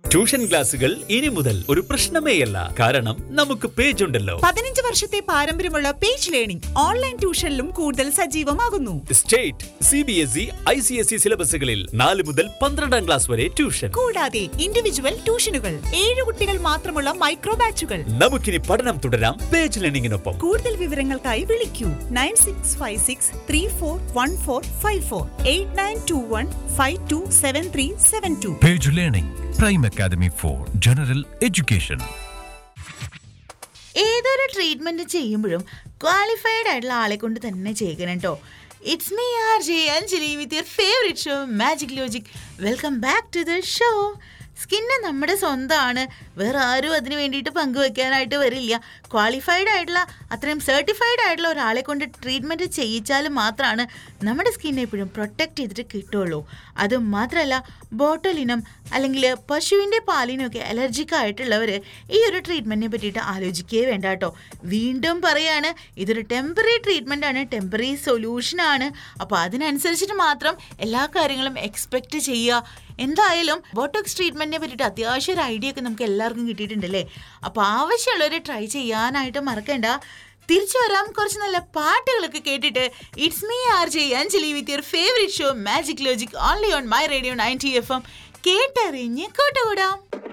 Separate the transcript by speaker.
Speaker 1: Tuition ക്ലാസുകൾ ഇനി മുതൽ ഒരു പ്രശ്നമേയല്ല കാരണം നമുക്ക് പേജ് ഉണ്ടല്ലോ
Speaker 2: പതിനഞ്ച് വർഷത്തെ പാരമ്പര്യമുള്ള പേജ് ലേണിംഗ് ഓൺലൈൻ ട്യൂഷനിലും കൂടുതൽ സജീവമാകുന്നു
Speaker 1: state C B S E I C S E സിലബസുകളിൽ നാല് മുതൽ പന്ത്രണ്ടാം ക്ലാസ് വരെ ട്യൂഷൻ
Speaker 2: കൂടാതെ ഇൻഡിവിജ്വൽ ട്യൂഷനുകൾ ഏഴ് കുട്ടികൾ മാത്രമുള്ള മൈക്രോ ബാച്ചുകൾ
Speaker 1: നമുക്കിനി പഠനം തുടരാം പേജ് ലേണിംഗിനൊപ്പം
Speaker 2: കൂടുതൽ വിവരങ്ങൾക്കായി വിളിക്കൂ nine six five six three four one four five four eight nine two one five two seven three seven two
Speaker 3: Page Learning, Prime Academy for General Education.
Speaker 4: ഏതൊരു ട്രീറ്റ്മെന്റ് ചെയ്യുമ്പോഴും ക്വാളിഫൈഡ് ആയിട്ടുള്ള ആളെ കൊണ്ട് തന്നെ ചെയ്യണം കേട്ടോ it's me R J Anjali with your favourite show magic logic welcome back to the show skin നമ്മുടെ സ്വന്തമാണ് വേറെ ആരും അതിന് വേണ്ടിയിട്ട് പങ്കുവെക്കാനായിട്ട് വരില്ല ക്വാളിഫൈഡ് ആയിട്ടുള്ള അത്രയും സർട്ടിഫൈഡ് ആയിട്ടുള്ള ഒരാളെ കൊണ്ട് ട്രീറ്റ്മെൻറ്റ് ചെയ്യിച്ചാൽ മാത്രമാണ് നമ്മുടെ സ്കിന്നെ എപ്പോഴും പ്രൊട്ടക്റ്റ് ചെയ്തിട്ട് കിട്ടുള്ളൂ അത് മാത്രമല്ല ബോട്ടലിനും അല്ലെങ്കിൽ പശുവിൻ്റെ പാലിനൊക്കെ അലർജിക് ആയിട്ടുള്ളവർ ഈ ഒരു ട്രീറ്റ്മെൻറ്റിനെ പറ്റിയിട്ട് ആലോചിക്കുകയേ വേണ്ട കേട്ടോ വീണ്ടും പറയാണ് ഇതൊരു ടെമ്പററി ട്രീറ്റ്മെൻ്റ് ആണ് ടെമ്പററി സൊല്യൂഷൻ ആണ് അപ്പോൾ അതിനനുസരിച്ചിട്ട് മാത്രം എല്ലാ കാര്യങ്ങളും എക്സ്പെക്റ്റ് ചെയ്യുക എന്തായാലും ബോട്ടോക്സ് ട്രീറ്റ്മെന്റിനെ പറ്റിയിട്ട് അത്യാവശ്യം ഒരു ഐഡിയ ഒക്കെ നമുക്ക് എല്ലാവർക്കും കിട്ടിയിട്ടുണ്ടല്ലേ അപ്പോൾ ആവശ്യമുള്ളവർ ട്രൈ ചെയ്യാനായിട്ട് മറക്കണ്ട തിരിച്ചു വരാം കുറച്ച് നല്ല പാട്ടുകളൊക്കെ കേട്ടിട്ട് it's me R J Anjali with your favourite show magic logic only on my radio ninety F M കേട്ടറിഞ്ഞ് കൂട്ടുകൂടാം